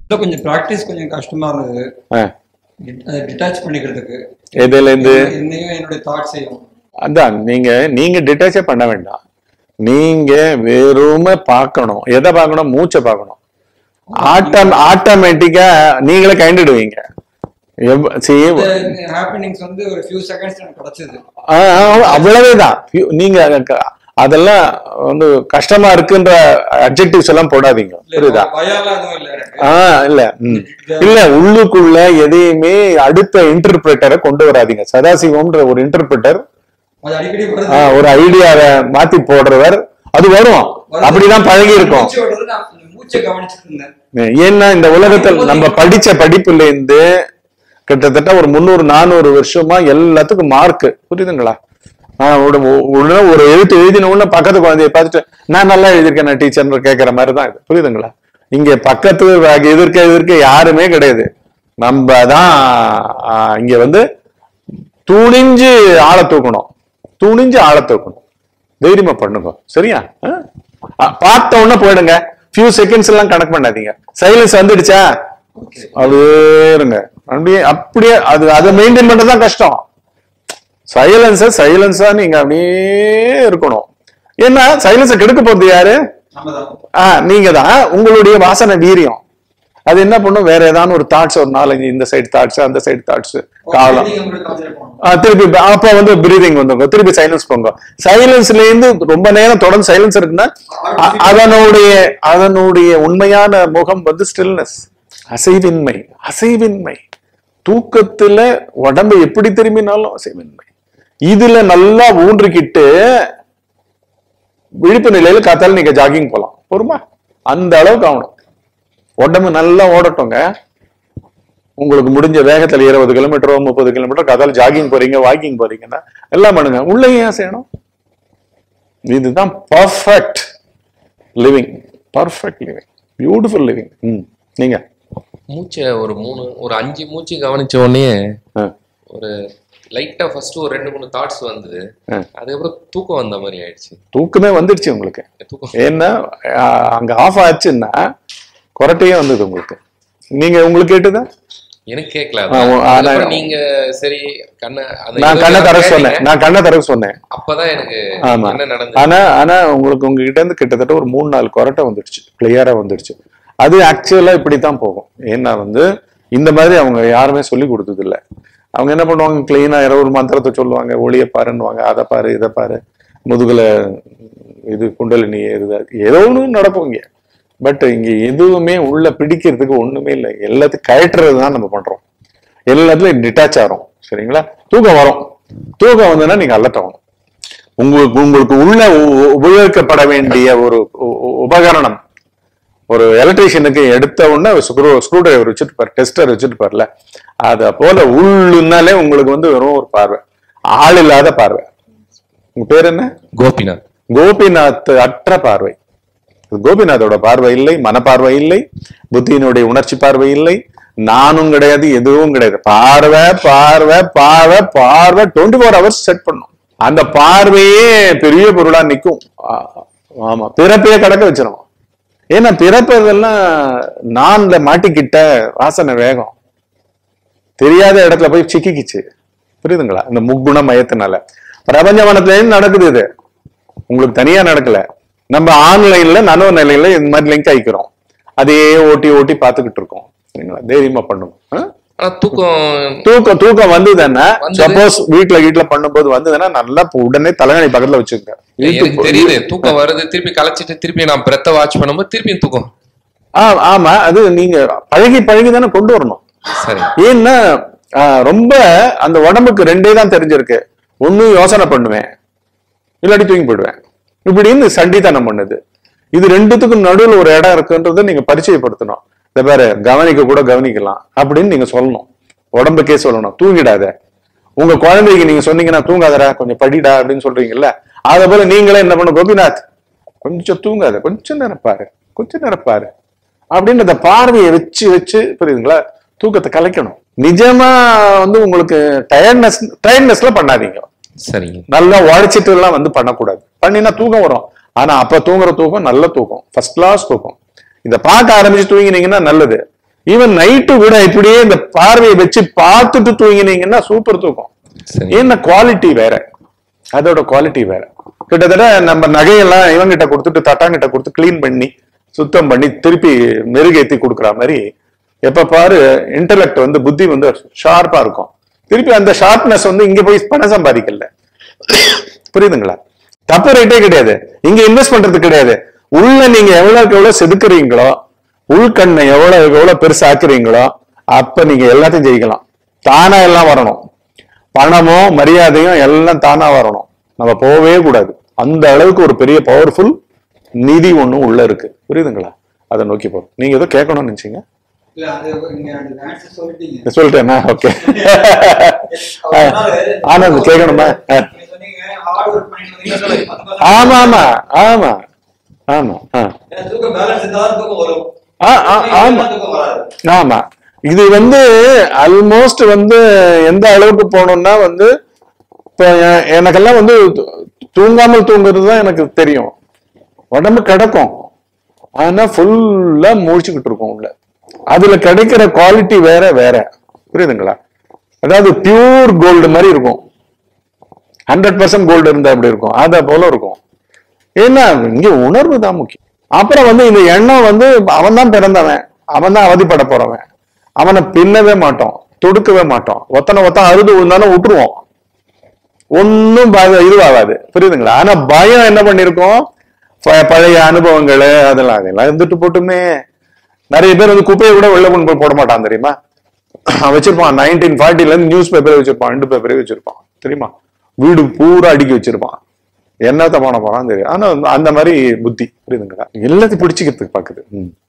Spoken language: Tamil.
இல்லை கொஞ்சம் ப்ராக்டிஸ் கொஞ்சம் கஷ்டமா இருந்தது ஆ. டிட்டாச் பண்ணிக்கிறதுக்கு எதுல இருந்து என்னையும் என்னுடைய தாட்ஸையும் அதான் நீங்க நீங்க டிட்டாச்சே பண்ண வேண்டாம் நீங்க வெறுமை பார்க்கணும் எதை பார்க்கணும் மூச்சை பார்க்கணும் ஆட்டம் ஆட்டோமேட்டிக்கா நீங்களே கைண்டுடுவீங்க எவ்வ- see, ஹாப்பனிங்ஸ் வந்து ஒரு ஃபியூ செகண்ட்ஸ் எனக்கு கிடைச்சது ஆ, ஆ, அவ்வளவுதான் Few- நீங்க க- அதெல்லாம் வந்து கஷ்டமா இருக்குன்ற அப்ஜெக்டிவ்ஸ் எல்லாம் போடாதீங்க புரியுதா பயம்லாம் எதுவும் இல்லை எனக்கு ஆ இல்ல ம். இல்ல உள்ளுக்குள்ள எதையுமே அடுத்த இன்டர்பிரேட்டரை கொண்டு வராதீங்க சதாசிவம்ன்ற ஒரு இன்டர்பிரேட்டர் அது அடிக்கடி வருது. ஆஹ் ஒரு ஐடியாவை மாத்தி போடுறவர் அது வரும் வருது. அப்படிதான் பழகி இருக்கும் மூச்சு விடுறது நான் கொஞ்சம் மூச்சை கவனிச்சுட்டு இருந்தேன் ஏன்னா இந்த உலகத்தில் நம்ம படிச்ச படிப்புல இருந்து கிட்டத்தட்ட ஒரு முந்நூறு நானூறு வருஷமா எல்லாத்துக்கும் மார்க் புரியுதுங்களா ஆஹ் ஒரு உடனே ஒரு எழுத்து எழுதின உடனே பக்கத்து குழந்தைய பார்த்துட்டு நான் நல்லா எழுதியிருக்கேன் நான் டீச்சர் கேட்கிற மாதிரி தான் இது புரியுதுங்களா இங்க பக்கத்து எதிர்க்க எதிர்க்க யாருமே கிடையாது நம்ம தான் ஆஹ் இங்க வந்து துணிஞ்சு ஆளை தூக்கணும் துணிஞ்சு ஆளை தூக்கணும் தைரியமா பண்ணுங்க சரியா ஆ? ஆ, பார்த்த உடனே போயிடுங்க ஃபியூ செகண்ட்ஸ் எல்லாம் கணக்கு பண்ணாதீங்க சைலன்ஸ் வந்துடுச்சா அப்படியே இருங்க அப்படியே அப்படியே அது அதை மெயின்டைன் பண்றது தான் கஷ்டம் சைலன்ஸ சைலன்ஸா நீங்க அப்படியே இருக்கணும் ஏன்னா சைலன்ஸை கெடுக்க போறது யாரு நம்ம தான் ஆ நீங்க தான் உங்களுடைய வாசனை வீரியம் அது என்ன பண்ணும் வேற ஏதாவது ஒரு தாட்ஸ் ஒரு நாலஞ்சு இந்த சைடு தாட்ஸ் அந்த சைடு தாட்ஸ் காலம் நீங்க உங்களுக்கு கான்சென்ட்ரேட் பண்ணணும் ஆ, திருப்பி ப- அப்ப வந்து பிரீதிங் வந்துங்க திருப்பி சைலன்ஸ் போங்க சைலன்ஸ்ல இருந்து ரொம்ப நேரம் தொடர்ந்து சைலன்ஸ் இருக்குன்னா அ- அதனுடைய அதனுடைய உண்மையான முகம் வந்து ஸ்டில்னஸ் அசைவின்மை அசைவின்மை தூக்கத்துல உடம்பு எப்படி திரும்பினாலும் அசைவின்மை இதுல நல்லா ஊன்றிக்கிட்டு விழிப்பு நிலையில காத்தால நீங்க ஜாகிங் போலாம் பொறுமா அந்த அளவுக்கு ஆகணும் உடம்பு நல்லா ஓடட்டுங்க உங்களுக்கு முடிஞ்ச வேகத்துல இருபது கிலோமீட்டரோ முப்பது கிலோமீட்டர் கதால ஜாகிங் போறீங்க வாக்கிங் போறீங்கன்னா எல்லாம் பண்ணுங்க உள்ள ஏன் செய்யணும் இதுதான் perfect living perfect living beautiful living ம் நீங்க மூச்சை ஒரு மூணு ஒரு அஞ்சு மூச்சு கவனிச்ச உடனே ஆ, ஒரு லைட்டா ஃபர்ஸ்ட் ஒரு ரெண்டு மூணு தாட்ஸ் வந்தது ஆ. அதுக்கப்புறம் தூக்கம் வந்த மாதிரி ஆயிடுச்சு தூக்கமே வந்துடுச்சு உங்களுக்கு தூக்கம் ஏன்னா ஆ, அங்க ஆஃப் ஆச்சுன்னா கொரட்டையே வந்தது உங்களுக்கு நீங்க உங்களுக்கு கேட்டுதா எனக்கு கேட்கல ஆ, ஓ, ஆ, அதுக்கப்புறம் நான் நீங்க சரி கண்ணை அந்த நான் இது கண்ணை தர கேட்டீங்க. சொன்னேன் நான் கண்ணை தர சொன்னேன் அப்பதான் எனக்கு ஆமா. என்ன நடந்தது ஆனா ஆனா உங்களுக்கு உங்ககிட்ட இருந்து கிட்டத்தட்ட ஒரு மூணு நாலு கொரட்டை வந்துடுச்சு கிளியரா வந்துடுச்சு அது ஆக்சுவலா இப்படித்தான் போகும் ஏன்னா வந்து இந்த மாதிரி அவங்க யாருமே சொல்லி கொடுத்தது இல்ல அவங்க என்ன பண்ணுவாங்க கிளீனா யாரோ ஒரு மந்திரத்தை சொல்லுவாங்க ஒளிய பாருன்னுவாங்க அதை பாரு இதை பாரு முதுகுல இது குண்டலினி ஏறுதா ஏதோ ஒண்ணு நடக்கும் இங்க பட் இங்க எதுவுமே உள்ள பிடிக்கிறதுக்கு ஒண்ணுமே இல்லை எல்லாத்தையும் கயற்றுறது தான் நம்ம பண்றோம் எல்லாத்துலயும் டிட்டாச் ஆகிறோம் சரிங்களா தூக்கம் வரும் தூக்கம் வந்ததுன்னா நீங்க அலர்ட் ஆகணும் உங்களுக்கு உங்களுக்கு உள்ள உ- உபயோகிக்கப்பட வேண்டிய ஒரு உ- உ- உபகரணம் ஒரு எலக்ட்ரீஷியனுக்கு எடுத்த உடனே ஸ்க்ரூ ஸ்க்ரூ டிரைவர் வச்சுட்டு பாரு டெஸ்டர் வச்சுட்டு பாருல அத போல உள்ளுனாலே உங்களுக்கு வந்து வெறும் ஒரு பார்வை ஆள் இல்லாத பார்வை உங்க பேர் என்ன கோபிநாத் கோபிநாத் அற்ற பார்வை கோபிநாத்தோட பார்வை இல்லை மனப்பார்வை இல்லை புத்தியினுடைய உணர்ச்சி பார்வை இல்லை நானும் கிடையாது எதுவும் கிடையாது பார்வை பார்வை பார்வை பார்வை டுவெண்ட்டி ஃபோர் ஹவர்ஸ் செட் பண்ணும் அந்த பார்வையே பெரிய பொருளா நிக்கும் ஆ- ஆமா பிறப்பையே கடக்க வச்சிரும் ஏன்னா பிறப்பதெல்லாம் நான்ல மாட்டிக்கிட்ட வாசனை வேகம் தெரியாத இடத்துல போய் சிக்கிக்கிச்சு புரியுதுங்களா இந்த முக்குண மயத்தினால பிரபஞ்ச மனத்திலேயும் நடக்குது இது உங்களுக்கு தனியா நடக்கல நம்ம ஆன்லைன்ல நனவு நிலையில இந்த மாதிரி லிங்க் ஆயிக்கிறோம் அதையே ஓட்டி ஓட்டி பார்த்துக்கிட்டு இருக்கோம் சரிங்களா தைரியமா பண்ணுங்க ஆ? ஆனா தூக்கம் தூக்கம் தூக்கம் வந்ததுன்னா வந்தது. சப்போஸ் வீட்ல வீட்ல பண்ணும்போது வந்ததுன்னா நல்லா உடனே தலைகணி பக்கத்துல வச்சுக்கோங்க எனக்கு தெரியுது தூக்கம் வருது திருப்பி கலைச்சிட்டு திருப்பி நான் பிரெத்த வாட்ச் பண்ணும்போது திருப்பியும் தூக்கம் ஆ, ஆமா அது நீங்க பழகி பழகி தானே கொண்டு வரணும் சரி ஏன்னா ஆ, ரொம்ப அந்த உடம்புக்கு ரெண்டே தான் தெரிஞ்சிருக்கு ஒண்ணு யோசனை பண்ணுவேன் இல்லாட்டி தூங்கி போயிடுவேன் இப்படின்னு சண்டித்தனம் பண்ணுது இது ரெண்டுத்துக்கும் நடுவில் ஒரு இடம் இருக்குன்றதை நீங்க பரிச்சயப்படுத்தணும் இந்த பாரு கவனிக்க கூட கவனிக்கலாம் அப்படின்னு நீங்க சொல்லணும் உடம்புக்கே சொல்லணும் தூங்கிடாத உங்க குழந்தைக்கு நீங்க சொன்னீங்கன்னா தூங்காதடா கொஞ்சம் படிடா அப்படின்னு சொல்றீங்கல்ல அத போல நீங்களே என்ன பண்ண கோபிநாத் கொஞ்சம் தூங்காத கொஞ்சம் நேரம் பாரு கொஞ்சம் நேரம் பாரு அப்படின்னு அந்த பார்வையை வச்சு வச்சு புரியுதுங்களா தூக்கத்தை கலைக்கணும் நிஜமா வந்து உங்களுக்கு டயர்ட்னஸ் டயர்ட்னஸ்ல பண்ணாதீங்க சரிங்க நல்லா உழைச்சிட்டு எல்லாம் வந்து பண்ணக்கூடாது பண்ணினா தூக்கம் வரும் ஆனா அப்ப தூங்குற தூக்கம் நல்ல தூக்கம் ஃபர்ஸ்ட் கிளாஸ் தூக்கம் இதை பார்க்க ஆரம்பிச்சு தூங்கினீங்கன்னா நல்லது ஈவன் நைட்டு கூட இப்படியே இந்த பார்வையை வச்சு பார்த்துட்டு தூங்கினீங்கன்னா சூப்பர் தூக்கம் சரி என்ன குவாலிட்டி வேற அதோட குவாலிட்டி வேற கிட்டத்தட்ட நம்ம நகையெல்லாம் இவங்கிட்ட கொடுத்துட்டு தட்டாங்கிட்ட கொடுத்து க்ளீன் பண்ணி சுத்தம் பண்ணி திருப்பி மெருகேத்தி கொடுக்குற மாதிரி எப்ப பாரு இன்டலெக்ட் வந்து புத்தி வந்து ஷார்ப்பா இருக்கும் திருப்பி அந்த ஷார்ப்னஸ் வந்து இங்க போய் பணம் சம்பாதிக்கல புரியுதுங்களா தப்பு ரேட்டே கிடையாது இங்க இன்வெஸ்ட் பண்றது கிடையாது உள்ள நீங்க எவ்வளவுக்கு எவ்வளவு செதுக்குறீங்களோ உள்கண்ணை எவ்வளவு எவ்வளவு பெருசாக்குறீங்களோ அப்ப நீங்க எல்லாத்தையும் ஜெயிக்கலாம் தானா எல்லாம் வரணும் பணமும் மரியாதையும் எல்லாம் தானா வரணும் நம்ம போகவே கூடாது அந்த அளவுக்கு ஒரு பெரிய பவர்ஃபுல் நிதி ஒண்ணும் உள்ள இருக்கு புரியுதுங்களா அதை நோக்கி போறோம் நீங்க ஏதோ கேட்கணும்னு நினைச்சீங்க இல்ல அது நீங்க அந்த answer சொல்லிட்டீங்க சொல்லிட்டேனா ஓகே அவர் சொன்னாரு, ஆனந்த் கேட்கணுமா ஆ. நீங்க சொன்னீங்க hard work பண்ணிட்டு வந்தீங்கன்னா பத்து percent ஆமா ஆமா ஆமா ஆமா ஆ ஏன்னா தூக்கம் balance இருந்தாதான் தூக்கம் வரும் ஆ, ஆ, ஆமா. தூக்கம் வராது ஆமா இது வந்து ஆல்மோஸ்ட் வந்து எந்த அளவுக்கு போகணும்னா வந்து இப்ப எ- எனக்கெல்லாம் வந்து தூ- தூங்காமல் தூங்குறது தான் எனக்கு தெரியும் உடம்பு கிடக்கும் ஆனா ஃபுல்லா முடிச்சுக்கிட்டு இருக்கும் உள்ள அதுல கிடைக்கிற குவாலிட்டி வேற வேற புரியுதுங்களா அதாவது பியூர் கோல்டு மாதிரி இருக்கும் ஹண்ட்ரட் பர்சன்ட் கோல்டு இருந்தா அப்படி இருக்கும் அத போல இருக்கும் ஏன்னா இங்க உணர்வு தான் முக்கியம் அப்புறம் வந்து இந்த எண்ணம் வந்து அவன் தான் பிறந்தவன் அவன் தான் அவதிப்பட போறவன் அவனை பின்னவே மாட்டோம் தொடுக்கவே மாட்டோம் ஒத்தனை ஒத்தனை அறுது விழுந்தாலும் விட்டுருவோம் ஒன்னும் இதுவாகாது புரியுதுங்களா ஆனா பயம் என்ன பண்ணிருக்கோம் ப- பழைய அனுபவங்கள் அதெல்லாம் அதெல்லாம் இருந்துட்டு போட்டுமே நிறைய பேர் வந்து குப்பையை கூட வெளில கொண்டு போய் போட மாட்டான் தெரியுமா அவன் வச்சிருப்பான் நைன்டீன் ஃபார்ட்டில இருந்து நியூஸ் பேப்பரே வச்சிருப்பான் ரெண்டு பேப்பரே வச்சிருப்பான் தெரியுமா வீடு பூரா அடுக்கி வச்சிருப்பான் என்னத்த பண்ண போறான்னு தெரியும் ஆனா அந்த மாதிரி புத்தி புரியுதுங்களா எல்லாத்தையும் பிடிச்சிக்கிறதுக்கு பாக்குது ம்